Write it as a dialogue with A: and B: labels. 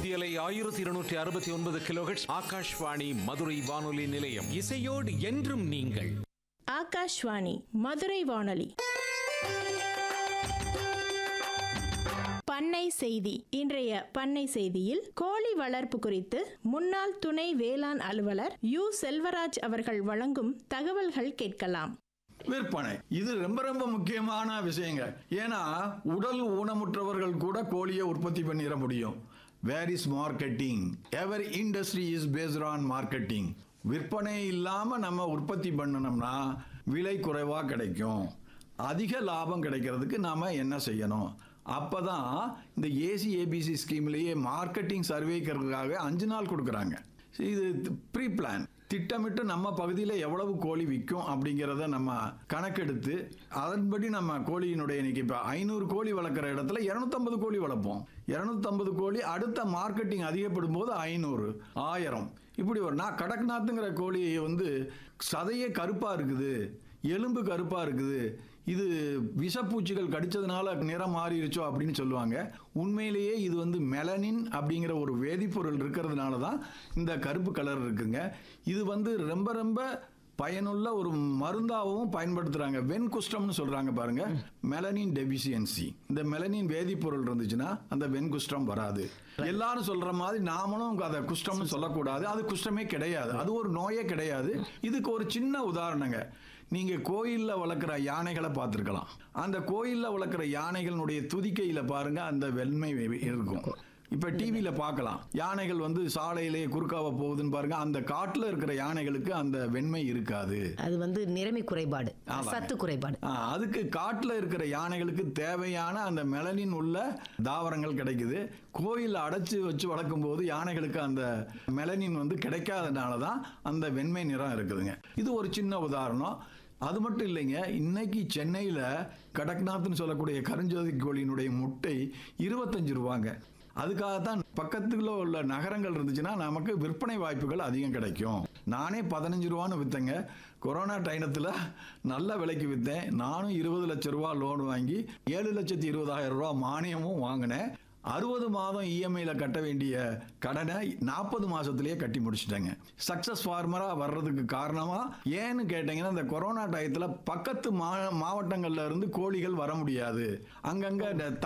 A: மத்தியலை ஆயிரத்தி இருநூற்றி அறுபத்தி ஒன்பது கிலோஹெட்ஸ் ஆகாஷ்வாணி மதுரை வானொலி நிலையம்
B: இசையோடு என்றும் நீங்கள்
C: ஆகாஷ்வாணி மதுரை வானொலி பண்ணை செய்தி இன்றைய பண்ணை செய்தியில் கோழி வளர்ப்பு குறித்து முன்னாள் துணை வேளாண் அலுவலர் யு செல்வராஜ் அவர்கள் வழங்கும் தகவல்கள் கேட்கலாம்
D: விற்பனை இது ரொம்ப ரொம்ப முக்கியமான விஷயங்க ஏன்னா உடல் ஊனமுற்றவர்கள் கூட கோழியை உற்பத்தி பண்ணிட முடியும் whereas marketing every industry is based on marketing விற்பனை இல்லாமல் நம்ம உற்பத்தி பண்ணணும்னா விலை குறைவாக கிடைக்கும் அதிக லாபம் கிடைக்கிறதுக்கு நாம் என்ன செய்யணும் அப்போ தான் இந்த ஏசி ஏபிசி ஸ்கீம்லேயே மார்க்கெட்டிங் சர்வேக்கிறதுக்காக அஞ்சு நாள் கொடுக்குறாங்க இது ப்ரீ பிளான் திட்டமிட்டு நம்ம பகுதியில் எவ்வளவு கோழி விற்கும் அப்படிங்கிறத நம்ம கணக்கெடுத்து அதன்படி நம்ம கோழியினுடைய இன்னைக்கு இப்போ ஐநூறு கோழி வளர்க்குற இடத்துல இரநூத்தம்பது கோழி வளர்ப்போம் இரநூத்தம்பது கோழி அடுத்த மார்க்கெட்டிங் அதிகப்படும் போது ஐநூறு ஆயிரம் இப்படி ஒரு நான் கடக்நாத்துங்கிற கோழி வந்து சதையே கருப்பாக இருக்குது எலும்பு கருப்பாக இருக்குது இது விஷப்பூச்சிகள் கடிச்சதுனால நிறம் மாறிடுச்சோ அப்படின்னு சொல்லுவாங்க உண்மையிலேயே இது வந்து மெலனின் அப்படிங்கிற ஒரு வேதிப்பொருள் இருக்கிறதுனால தான் இந்த கருப்பு கலர் இருக்குங்க இது வந்து ரொம்ப ரொம்ப பயனுள்ள ஒரு மருந்தாகவும் பயன்படுத்துறாங்க வெண் குஷ்டம்னு சொல்றாங்க பாருங்க மெலனின் டெபிசியன்சி இந்த மெலனின் வேதிப்பொருள் இருந்துச்சுன்னா அந்த வெண் குஷ்டம் வராது எல்லாரும் சொல்ற மாதிரி நாமளும் அதை குஷ்டம்னு சொல்லக்கூடாது அது குஷ்டமே கிடையாது அது ஒரு நோயே கிடையாது இதுக்கு ஒரு சின்ன உதாரணங்க நீங்க கோயில்ல வளர்க்குற யானைகளை பார்த்துருக்கலாம் அந்த கோயில்ல வளர்க்குற யானைகளுடைய துதிக்கையில பாருங்க அந்த வெண்மை இருக்கும் இப்ப டிவியில பார்க்கலாம் யானைகள் வந்து சாலையிலேயே குறுக்காவ போகுதுன்னு பாருங்க அந்த காட்டுல இருக்கிற யானைகளுக்கு அந்த வெண்மை இருக்காது
E: அது வந்து நிறமி குறைபாடு
D: ஆமாங்க.
E: சத்து குறைபாடு
D: ஆ, அதுக்கு காட்டுல இருக்கிற யானைகளுக்கு தேவையான அந்த மெலனின் உள்ள தாவரங்கள் கிடைக்குது கோயில்ல அடைச்சு வச்சு வளர்க்கும் போது யானைகளுக்கு அந்த மெலனின் வந்து கிடைக்காதனால தான் அந்த வெண்மை நிறம் இருக்குதுங்க இது ஒரு சின்ன உதாரணம் அது மட்டும் இல்லைங்க இன்னைக்கு சென்னையில் கடக்நாத்னு சொல்லக்கூடிய கருஞ்சோதி கோழியினுடைய முட்டை இருபத்தஞ்சு ரூபாங்க அதுக்காகத்தான் பக்கத்துல உள்ள நகரங்கள் இருந்துச்சுன்னா நமக்கு விற்பனை வாய்ப்புகள் அதிகம் கிடைக்கும் நானே பதினஞ்சு ரூபான்னு விற்றேங்க கொரோனா டைனத்தில் நல்ல விலைக்கு விற்றேன் நானும் இருபது லட்ச ரூபா லோன் வாங்கி ஏழு லட்சத்தி இருபதாயிரம் ரூபா மானியமும் வாங்கினேன் அறுபது மாதம் இஎம்ஐல கட்ட வேண்டிய கடனை நாற்பது மாசத்திலேயே கட்டி முடிச்சிட்டேங்க சக்சஸ் ஃபார்மரா வர்றதுக்கு காரணமா ஏன்னு கேட்டீங்கன்னா இந்த கொரோனா டயத்துல பக்கத்து மா மாவட்டங்கள்ல இருந்து கோழிகள் வர முடியாது அங்கங்க இந்த